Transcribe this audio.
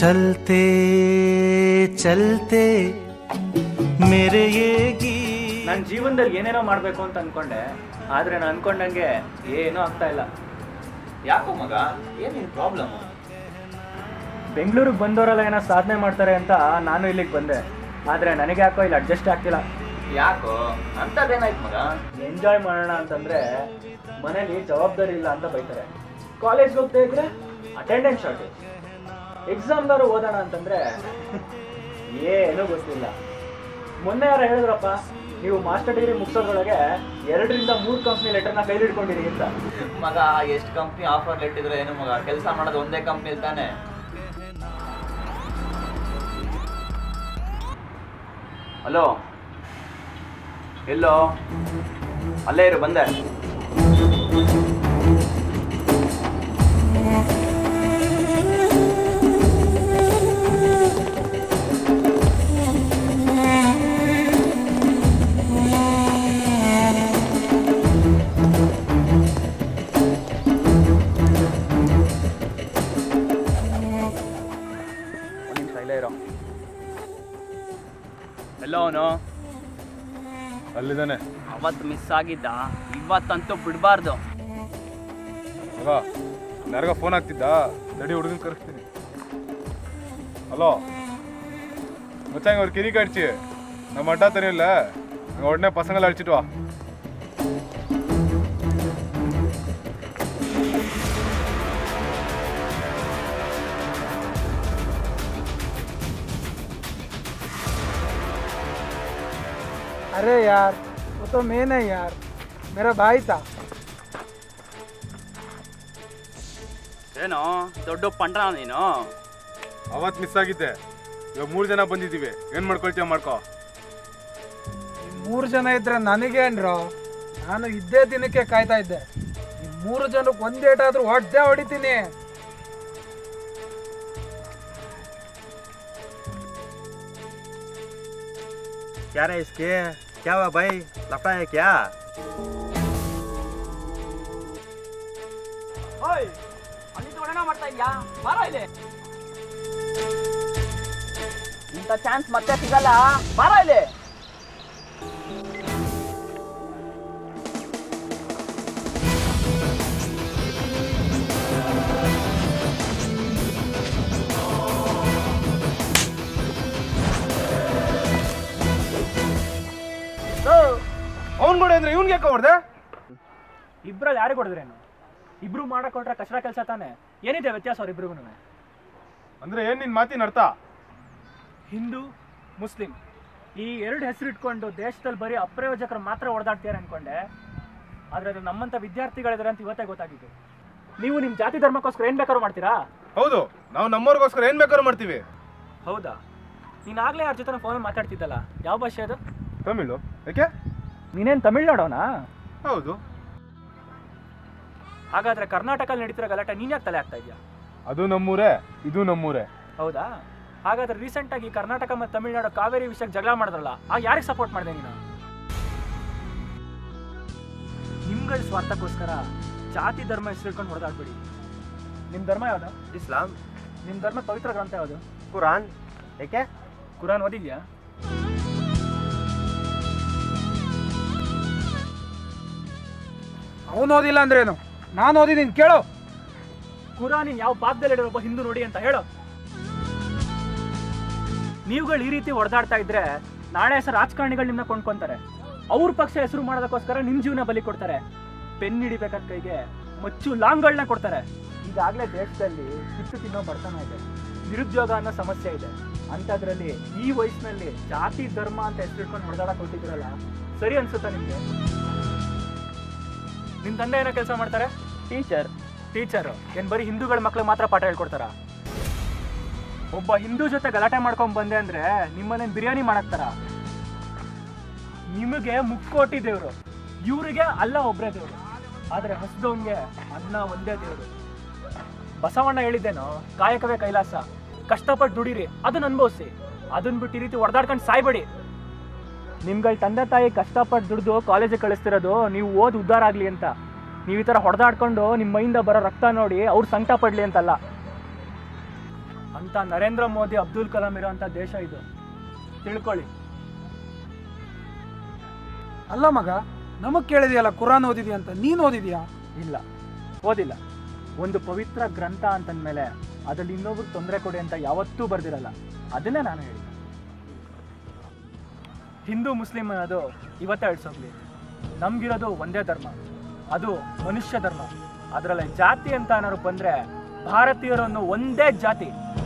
चलते चलते मेरे ये गीत ನನ್ನ ಜೀವನದಲ್ಲಿ ಏನೇನೋ ಮಾಡಬೇಕು ಅಂತ ಅನ್ಕೊಂಡೆ ಆದರೆ ನಾನು ಅನ್ಕೊಂಡಂಗೆ ಏನೂ ಆಗ್ತಾ ಇಲ್ಲ ಯಾಕೋ ಮಗ ಏನೇನು ಪ್ರಾಬ್ಲಮ್ ಬೆಂಗಳೂರಿಗೆ ಬಂದವರೆಲ್ಲ ಏನೋ ಸಾಧನೆ ಮಾಡ್ತಾರೆ ಅಂತ ನಾನು ಇಲ್ಲಿಗೆ ಬಂದೆ ಆದರೆ ನನಗೆ ಯಾಕೋ ಇಲ್ಲಿ ಅಡ್ಜಸ್ಟ್ ಆಗ್ತಿಲ್ಲ ಯಾಕೋ ಅಂಥದ್ದೇನಾಯ್ತು ಮಗ ಎಂಜಾಯ್ ಮಾಡೋಣ ಅಂತಂದ್ರೆ ಮನೇಲಿ ಜವಾಬ್ದಾರಿ ಇಲ್ಲ ಅಂತ ಬೈತಾರೆ ಕಾಲೇಜ್ಗೆ ಹೋಗ್ತಾ ಇದ್ರೆ ಅಟೆಂಡೆನ್ಸ್ ಶಾರ್ಟೇಜ್ ಎಕ್ಸಾಮ್ದಾರು ಓದೋಣ ಅಂತಂದ್ರೆ ಏನೂ ಗೊತ್ತಿಲ್ಲ ಮೊನ್ನೆ ಯಾರು ಹೇಳಿದ್ರಪ್ಪ ನೀವು ಮಾಸ್ಟರ್ ಡಿಗ್ರಿ ಮುಗಿಸೋದ್ರೊಳಗೆ ಎರಡರಿಂದ ಮೂರು ಕಂಪ್ನಿ ಲೆಟರ್ನ ಕೈಲಿ ಹಿಡ್ಕೊಂಡಿರಿ ಅಂತ ಮಗ ಎಷ್ಟು ಕಂಪ್ನಿ ಆಫರ್ ಲೆಟ್ಟಿದ್ರೆ ಏನು ಮಗ ಕೆಲಸ ಮಾಡೋದು ಒಂದೇ ಕಂಪ್ನಿ ತಾನೆ ಹಲೋ ಎಲ್ಲೋ ಅಲ್ಲೇ ಇರು ಬಂದೆ ಒಂದು ನಿಮಿಷ ಇಲ್ಲೇ ಇರೋ ಎಲ್ಲೋ ಅವನು ಅಲ್ಲಿದ್ದಾನೆ ಅವತ್ತು ಮಿಸ್ ಆಗಿದ್ದ ಇವತ್ತಂತೂ ಬಿಡಬಾರ್ದು ಮಗ ಯಾರಿಗ ಫೋನ್ ಆಗ್ತಿದ್ದ ತಡಿ ಹುಡುಗನ್ ಕರೆಸ್ತೀನಿ ಹಲೋ மச்சான் இங்க ஒரு கிரிக்கு அடிச்சு நம்ம அட்டா தெரியும்ல அங்கே உடனே பசங்களை அடிச்சிட்டு வா अरे यार वो तो मैं नहीं यार मेरा भाई था ಏನೋ ದೊಡ್ಡ ಪಂಡ್ರ ನೀನು ಅವತ್ತು ಮಿಸ್ ಆಗಿದ್ದೆ ಇವಾಗ ಮೂರು ಜನ ಬಂದಿದ್ದೀವಿ ಏನು ಮಾಡ್ಕೊಳ್ತೀಯ ಮಾಡ್ಕೋ ಮೂರು ಜನ ಇದ್ರೆ ನನಗೇನ್ರೋ ನಾನು ಇದ್ದೇ ದಿನಕ್ಕೆ ಕಾಯ್ತಾ ಇದ್ದೆ ಈ ಮೂರು ಜನಕ್ಕೆ ಒಂದೇಟಾದ್ರೂ ಹೊಡ್ದೆ ಹೊಡಿತೀನಿ क्या रहा है इसके क्या हुआ भाई लफड़ा है क्या ಮಾಡ್ತಾ ಇದ್ಯಾ ಬಾರ ಇಲ್ಲಿ ಇಂಥ ಚಾನ್ಸ್ ಮತ್ತೆ ಸಿಗಲ್ಲ ಬಾರ ಇಲ್ಲಿ ಅವ್ನು ಕೂಡ ಅಂದ್ರೆ ಇವ್ನಿಗೆ ಯಾಕೆ ಹೊಡೆದೆ ಇಬ್ರಲ್ಲಿ ಯಾರಿಗೆ ಹೊಡೆದ್ರೇನು ಇಬ್ರು ಮಾಡಕ್ ಕೊಟ್ರೆ ಕಷ್ಟ ಕೆಲಸ ತಾನೆ ಏನಿದೆ ವ್ಯತ್ಯಾಸ ಅವ್ರಿಬ್ರಿಗೂ ಅಂದ್ರೆ ಏನು ನಿನ್ನ ಮಾತಿನ ಅರ್ಥ ಹಿಂದೂ ಮುಸ್ಲಿಂ ಈ ಎರಡು ಹೆಸರು ಇಟ್ಕೊಂಡು ದೇಶದಲ್ಲಿ ಬರೀ ಅಪ್ರಯೋಜಕರು ಮಾತ್ರ ಹೊಡೆದಾಡ್ತೀರ ಅನ್ಕೊಂಡೆ ಆದ್ರೆ ಅದು ನಮ್ಮಂತ ವಿದ್ಯಾರ್ಥಿಗಳಿದ್ದಾರೆ ಅಂತ ಇವತ್ತೇ ಗೊತ್ತಾಗಿದ್ದು ನೀವು ನಿಮ್ಮ ಜಾತಿ ಧರ್ಮಕ್ಕೋಸ್ಕರ ಏನ್ ಬೇಕಾದ್ರೂ ಮಾಡ್ತೀರಾ ಹೌದು ನಾವು ನಮ್ಮವ್ರಿಗೋಸ್ಕರ ಏನು ಬೇಕಾದ್ರೂ ಮಾಡ್ತೀವಿ ಹೌದಾ ನೀನ್ ಆಗ್ಲೇ ಯಾರ ಜೊತೆ ಫೋನ್ ಮಾತಾಡ್ತಿದ್ದಲ್ಲ ಯಾವ ಭಾಷೆ ಅದು ತಮಿಳು ಯಾಕೆ ನೀನೇನ್ ತಮಿಳ್ನಾಡೋನಾ ಹೌದು ಹಾಗಾದ್ರೆ ಕರ್ನಾಟಕದಲ್ಲಿ ನಡೀತಿರೋ ಗಲಾಟೆ ನೀನ್ ಯಾಕೆ ತಲೆ ಆಗ್ತಾ ಇದೆಯಾ ಅದು ನಮ್ಮೂರೇ ಇದು ನಮ್ಮೂರೇ ಹೌದಾ ಹಾಗಾದ್ರೆ ರೀಸೆಂಟ್ ಆಗಿ ಕರ್ನಾಟಕ ಮತ್ತು ತಮಿಳ್ನಾಡು ಕಾವೇರಿ ವಿಷಯಕ್ಕೆ ಜಗಳ ಮಾಡಿದ್ರಲ್ಲ ಆಗ ಯಾರಿಗೆ ಸಪೋರ್ಟ್ ಮಾಡಿದೆ ನೀನು ನಿಮ್ಗಳ ಸ್ವಾರ್ಥಕ್ಕೋಸ್ಕರ ಜಾತಿ ಧರ್ಮ ಹೆಸರಿಟ್ಕೊಂಡು ಹೊಡೆದಾಡ್ಬೇಡಿ ನಿಮ್ ಧರ್ಮ ಯಾವ್ದು इस्लाम ನಿಮ್ ಧರ್ಮ ಪವಿತ್ರ ಗ್ರಂಥ ಯಾವುದು कुरान है क्या ಕುರಾನ್ ಓದಿದ್ಯಾ ಅವನು ಓದಿಲ್ಲ ಅಂದ್ರೇನು ನಾನು ಓದಿದ್ದೀನಿ ಕೇಳು ಕುರಾನಿನ್ ಯಾವ ಪಾಪದಲ್ಲಿ ಒಬ್ಬ ಹಿಂದೂ ನೋಡಿ ಅಂತ ಹೇಳು ನೀವುಗಳು ಈ ರೀತಿ ಹೊಡೆದಾಡ್ತಾ ಇದ್ರೆ ನಾಳೆ ಹೆಸರು ರಾಜಕಾರಣಿಗಳು ನಿಮ್ಮನ್ನ ಕೊಂಡ್ಕೊಂತಾರೆ ಅವ್ರ ಪಕ್ಷ ಹೆಸರು ಮಾಡೋದಕ್ಕೋಸ್ಕರ ನಿಮ್ ಜೀವನ ಬಲಿ ಕೊಡ್ತಾರೆ ಪೆನ್ ಹಿಡಿಬೇಕಾದ ಕೈಗೆ ಮಚ್ಚು ಲಾಂಗ್ಗಳನ್ನ ಕೊಡ್ತಾರೆ ಈಗಾಗಲೇ ದೇಶದಲ್ಲಿ ಕಿತ್ತು ತಿನ್ನೋ ಬಡತನ ಇದೆ ನಿರುದ್ಯೋಗ ಅನ್ನೋ ಸಮಸ್ಯೆ ಇದೆ ಅಂಥದ್ರಲ್ಲಿ ಈ ವಯಸ್ಸಿನಲ್ಲಿ ಜಾತಿ ಧರ್ಮ ಅಂತ ಹೆಸರಿಟ್ಕೊಂಡು ಹೊಡೆದಾಡಕ್ ಕೊಟ್ಟಿದ್ರಲ್ಲ ಸರಿ ಅನ್ಸುತ್ತಾ ನಿಮ್ಗೆ ನಿಮ್ ತಂದೆ ಏನೋ ಕೆಲಸ ಮಾಡ್ತಾರೆ ಟೀಚರ್ ಟೀಚರ್ ಏನ್ ಬರೀ ಹಿಂದೂಗಳ ಮಕ್ಳಿಗೆ ಮಾತ್ರ ಪಾಠ ಹೇಳ್ಕೊಡ್ತಾರ ಒಬ್ಬ ಹಿಂದೂ ಜೊತೆ ಗಲಾಟೆ ಮಾಡ್ಕೊಂಡ್ ಬಂದೆ ಅಂದ್ರೆ ನಿಮ್ಮನೇನ್ ಬಿರಿಯಾನಿ ಮಾಡಕ್ತಾರ ನಿಮಗೆ ಮುಕ್ಕೋಟಿ ದೇವ್ರು ಇವ್ರಿಗೆ ಅಲ್ಲ ಒಬ್ರೇ ದೇವ್ರು ಆದ್ರೆ ಹಸ್ದವನ್ಗೆ ಅನ್ನ ಒಂದೇ ದೇವ್ರು ಬಸವಣ್ಣ ಹೇಳಿದ್ದೇನೋ ಕಾಯಕವೇ ಕೈಲಾಸ ಕಷ್ಟಪಟ್ಟು ದುಡಿರಿ ಅದನ್ನ ಅನುಭವಿಸಿ ಅದನ್ನ ಬಿಟ್ಟು ಈ ರೀತಿ ಹೊಡೆದಾಡ್ಕೊಂಡು ಸಾಯ್ಬೇಡಿ ನಿಮ್ಗಳ ತಂದೆ ತಾಯಿ ಕಷ್ಟಪಟ್ಟು ದುಡ್ದು ಕಾಲೇಜಿಗೆ ಕಳಿಸ್ತಿರೋದು ನೀವು ಓದ್ ಉದ್ಧಾರ ಆಗ್ಲಿ ಅಂತ ನೀವು ಈ ಥರ ಹೊಡೆದಾಡ್ಕೊಂಡು ನಿಮ್ಮ ಮೈಯಿಂದ ಬರೋ ರಕ್ತ ನೋಡಿ ಅವ್ರು ಸಂಕಟ ಪಡ್ಲಿ ಅಂತಲ್ಲ ಅಂತ ನರೇಂದ್ರ ಮೋದಿ ಅಬ್ದುಲ್ ಕಲಾಂ ಇರೋಂಥ ದೇಶ ಇದು ತಿಳ್ಕೊಳ್ಳಿ ಅಲ್ಲ ಮಗ ನಮಗ್ ಕೇಳಿದೆಯಲ್ಲ ಕುರಾನ್ ಓದಿದ್ಯಾ ಅಂತ ನೀನ್ ಓದಿದ್ಯಾ ಇಲ್ಲ ಓದಿಲ್ಲ ಒಂದು ಪವಿತ್ರ ಗ್ರಂಥ ಅಂತಂದ್ಮೇಲೆ ಅದ್ರಲ್ಲಿ ಇನ್ನೊಬ್ರಿಗೆ ತೊಂದರೆ ಕೊಡಿ ಅಂತ ಯಾವತ್ತೂ ಬರ್ದಿರಲ್ಲ ಅದನ್ನೇ ನಾನು ಹೇಳಿದೆ ಹಿಂದೂ ಮುಸ್ಲಿಂ ಅನ್ನೋದು ಇವತ್ತೇ ಅಳಿಸೋಗ್ಲಿ ನಮ್ಗಿರೋದು ಒಂದೇ ಧರ್ಮ ಅದು ಮನುಷ್ಯ ಧರ್ಮ ಅದರಲ್ಲಿ ಜಾತಿ ಅಂತ ಏನಾದ್ರು ಬಂದ್ರೆ ಭಾರತೀಯರನ್ನು ಒಂದೇ ಜಾತಿ